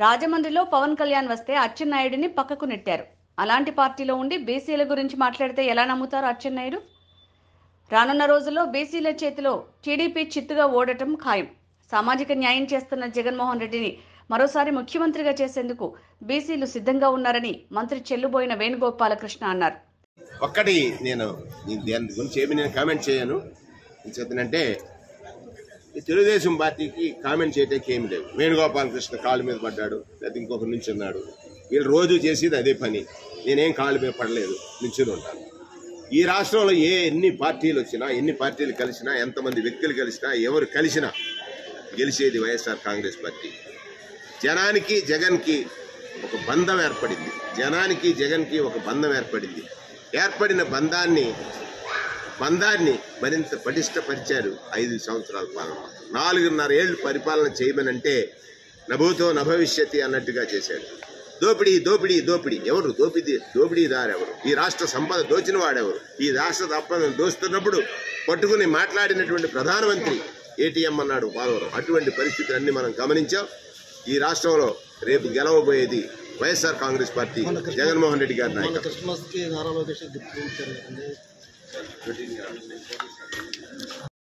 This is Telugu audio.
రాజమండ్రిలో పవన్ కళ్యాణ్ వస్తే అచ్చెన్నాయుడిని పక్కకు నెట్టారు అలాంటి పార్టీలో ఉండి బీసీల గురించి మాట్లాడితే ఎలా నమ్ముతారు అచ్చెన్నాయుడు రానున్న రోజుల్లో బీసీల చేతిలో టీడీపీ చిత్తుగా ఓడటం ఖాయం సామాజిక న్యాయం చేస్తున్న జగన్మోహన్ రెడ్డిని మరోసారి ముఖ్యమంత్రిగా చేసేందుకు బీసీలు సిద్ధంగా ఉన్నారని మంత్రి చెల్లుబోయిన వేణుగోపాలకృష్ణ అన్నారు ఒక్కటి నేను ఈ దాని గురించి ఏమి నేను కామెంట్ చేయను చెప్తానంటే ఈ తెలుగుదేశం పార్టీకి కామెంట్ చేయడానికి ఏమి లేవు వేణుగోపాలకృష్ణ కాళ్ళ మీద పడ్డాడు లేదా ఇంకొకరి నుంచి ఉన్నాడు వీళ్ళు రోజు చేసేది అదే పని నేనేం కాళ్ళ మీద పడలేదు నుంచుని ఉంటాను ఈ రాష్ట్రంలో ఏ ఎన్ని పార్టీలు వచ్చినా ఎన్ని పార్టీలు కలిసినా ఎంతమంది వ్యక్తులు కలిసినా ఎవరు కలిసినా గెలిచేది వైఎస్ఆర్ కాంగ్రెస్ పార్టీ జనానికి జగన్కి ఒక బంధం ఏర్పడింది జనానికి జగన్కి ఒక బంధం ఏర్పడింది ఏర్పడిన బంధాన్ని బంధాన్ని మరింత పటిష్టపరిచారు ఐదు సంవత్సరాల పాలన నాలుగున్నర ఏళ్ళు పరిపాలన చేయమనంటే నభూతో నభవిష్యతి అన్నట్టుగా చేశాడు దోపిడీ దోపిడీ దోపిడీ ఎవరు దోపిడీ దోపిడీదారు ఎవరు ఈ రాష్ట్ర సంపద దోచిన వాడెవరు ఈ రాష్ట్ర సంపదను దోస్తున్నప్పుడు పట్టుకుని మాట్లాడినటువంటి ప్రధానమంత్రి ఏటీఎం అన్నాడు పోలవరం అటువంటి పరిస్థితులన్నీ మనం గమనించాం ఈ రాష్ట్రంలో రేపు గెలవబోయేది వైఎస్ఆర్ కాంగ్రెస్ పార్టీ జగన్మోహన్ రెడ్డి గారి మన నాయకత్వం క్రిస్మస్ కి నారా లోకేష్ గిఫ్ట్ ఇచ్చారు కదండి